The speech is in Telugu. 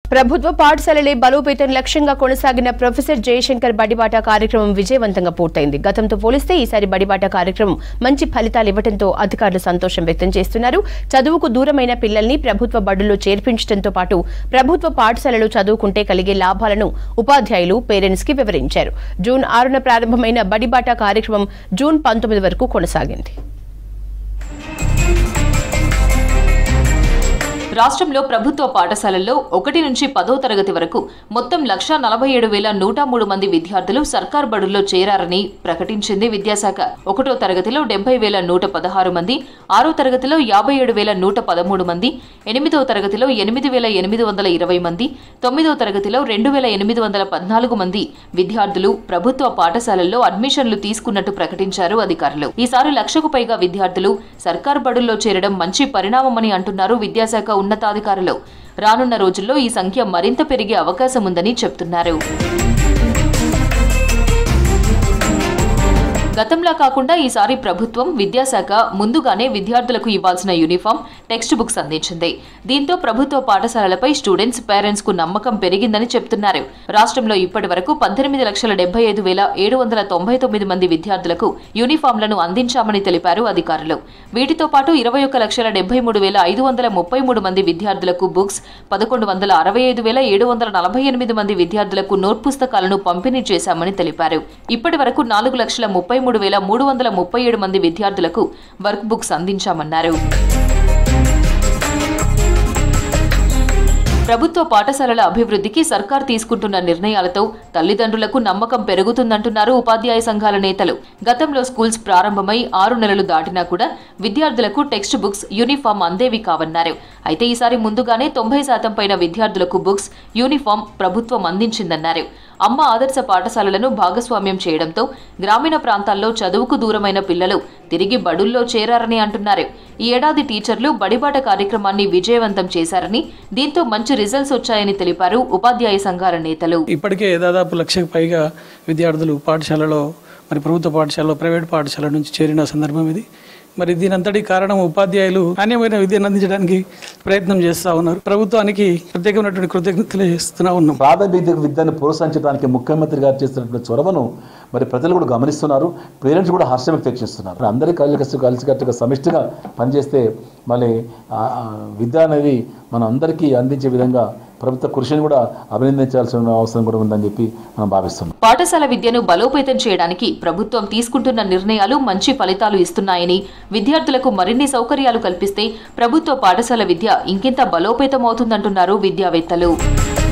ప్రభుత్వ పాఠశాలలే బలోపేతం లక్ష్యంగా కొనసాగిన ప్రొఫెసర్ జయశంకర్ బడిబాట కార్యక్రమం విజయవంతంగా పూర్తయింది గతంతో పోలిస్తే ఈసారి బడిబాట కార్యక్రమం మంచి ఫలితాలు ఇవ్వడంతో అధికారులు సంతోషం వ్యక్తం చేస్తున్నారు చదువుకు దూరమైన పిల్లల్ని ప్రభుత్వ బడుల్లో చేర్పించడంతో పాటు ప్రభుత్వ పాఠశాలలో చదువుకుంటే కలిగే లాభాలను ఉపాధ్యాయులు పేరెంట్స్ కి వివరించారు జూన్ ఆరున ప్రారంభమైన బడిబాట కార్యక్రమం జూన్ పంతొమ్మిది వరకు కొనసాగింది రాష్ట్రంలో ప్రభుత్వ పాఠశాలల్లో ఒకటి నుంచి పదో తరగతి వరకు మొత్తం లక్ష నలభై ఏడు వేల నూట మూడు మంది విద్యార్థులు సర్కార్ బడుల్లో చేరారని ప్రకటించింది విద్యాశాఖ ఒకటో తరగతిలో డెబ్బై వేల నూట పదహారు మంది ఆరో తరగతిలో యాభై ఏడు వేల నూట పదమూడు మంది ఎనిమిదో తరగతిలో ఎనిమిది వేల ఎనిమిది వందల ఇరవై మంది తొమ్మిదో తరగతిలో రెండు వేల ఎనిమిది వందల పద్నాలుగు మంది విద్యార్థులు ప్రభుత్వ పాఠశాలల్లో అడ్మిషన్లు తీసుకున్నట్టు ప్రకటించారు అధికారులు ఈసారి లక్షకు పైగా విద్యార్థులు సర్కార్ బడుల్లో చేరడం మంచి పరిణామమని అంటున్నారు విద్యాశాఖ ఉన్నతాధికారులు రానున్న రోజుల్లో ఈ సంఖ్య మరింత పెరిగే అవకాశం ఉందని చెప్తున్నారు గతంలా కాకుండా ఈసారి ప్రభుత్వం విద్యాశాఖ ముందుగానే విద్యార్థులకు ఇవ్వాల్సిన యూనిఫామ్ టెక్స్ట్ బుక్స్ అందించింది దీంతో ప్రభుత్వ పాఠశాలలపై స్టూడెంట్స్ పేరెంట్స్ కు నమ్మకం పెరిగిందని చెప్తున్నారు రాష్ట్రంలో ఇప్పటి వరకు పద్దెనిమిది లక్షల డెబ్బై ఐదు వేల ఏడు వందల తొంభై తొమ్మిది మంది విద్యార్థులకు యూనిఫామ్లను అందించామని తెలిపారు అధికారులు వీటితో పాటు ఇరవై ఒక్క లక్షల డెబ్బై మూడు వేల ఐదు వందల ముప్పై మూడు మంది విద్యార్థులకు బుక్స్ పదకొండు వందల అరవై ఐదు వేల ఏడు వందల నలభై ఎనిమిది మంది విద్యార్థులకు నోట్ పుస్తకాలను పంపిణీ చేశామని తెలిపారు ఇప్పటి వరకు నాలుగు లక్షల ముప్పై మూడు వేల మూడు వందల ముప్పై ఏడు మంది విద్యార్థులకు వర్క్ బుక్స్ అందించామన్నారు ప్రభుత్వ పాఠశాలల అభివృద్ధికి సర్కార్ తీసుకుంటున్న నిర్ణయాలతో తల్లిదండ్రులకు నమ్మకం పెరుగుతుందంటున్నారు ఉపాధ్యాయ సంఘాల నేతలు గతంలో స్కూల్స్ ప్రారంభమై ఆరు నెలలు దాటినా కూడా విద్యార్థులకు టెక్స్ట్ బుక్స్ యూనిఫామ్ అందేవి కావన్నారు అయితే ఈసారి ముందుగానే తొంభై శాతం పైన విద్యార్థులకు బుక్స్ యూనిఫామ్ ప్రభుత్వం అందించిందన్నారు అమ్మ ఆదర్శ పాఠశాలలను భాగస్వామ్యం చేయడంతో గ్రామీణ ప్రాంతాల్లో చదువుకు దూరమైన పిల్లలు తిరిగి బడుల్లో చేరారని అంటున్నారు ఈ ఏడాది టీచర్లు బడిబాట కార్యక్రమాన్ని విజయవంతం చేశారని దీంతో మంచి రిజల్ట్స్ వచ్చాయని తెలిపారు ఉపాధ్యాయ సంఘాల నేతలు ఇప్పటికే దాదాపు లక్షకు పైగా విద్యార్థులు పాఠశాలలో మరి ప్రభుత్వ పాఠశాలలో ప్రైవేట్ పాఠశాల నుంచి చేరిన సందర్భం ఇది మరి దీనంతటి కారణం ఉపాధ్యాయులు నాణ్యమైన విద్యను అందించడానికి ప్రయత్నం చేస్తూ ఉన్నారు ప్రభుత్వానికి ప్రత్యేకమైనటువంటి కృతజ్ఞతలు తెలియజేస్తూనే ఉన్నాం ప్రాథమిక విద్యను ప్రోత్సహించడానికి ముఖ్యమంత్రి గారు చేస్తున్నటువంటి చొరవను మరి ప్రజలు కూడా గమనిస్తున్నారు పేరెంట్స్ కూడా హర్షం వ్యక్తం చేస్తున్నారు మరి అందరి కలిసి కలిసికట్టుగా సమిష్టిగా పనిచేస్తే మళ్ళీ ఆ, ఆ, విద్య అనేది మనం అందరికీ అందించే విధంగా ప్రభుత్వ కృషిని కూడా అభినందించాల్సిన అవసరం కూడా ఉందని చెప్పి మనం భావిస్తున్నాం పాఠశాల విద్యను బలోపేతం చేయడానికి ప్రభుత్వం తీసుకుంటున్న నిర్ణయాలు మంచి ఫలితాలు ఇస్తున్నాయని విద్యార్థులకు మరిన్ని సౌకర్యాలు కల్పిస్తే ప్రభుత్వ పాఠశాల విద్య ఇంకింత బలోపేతం అవుతుందంటున్నారు విద్యావేత్తలు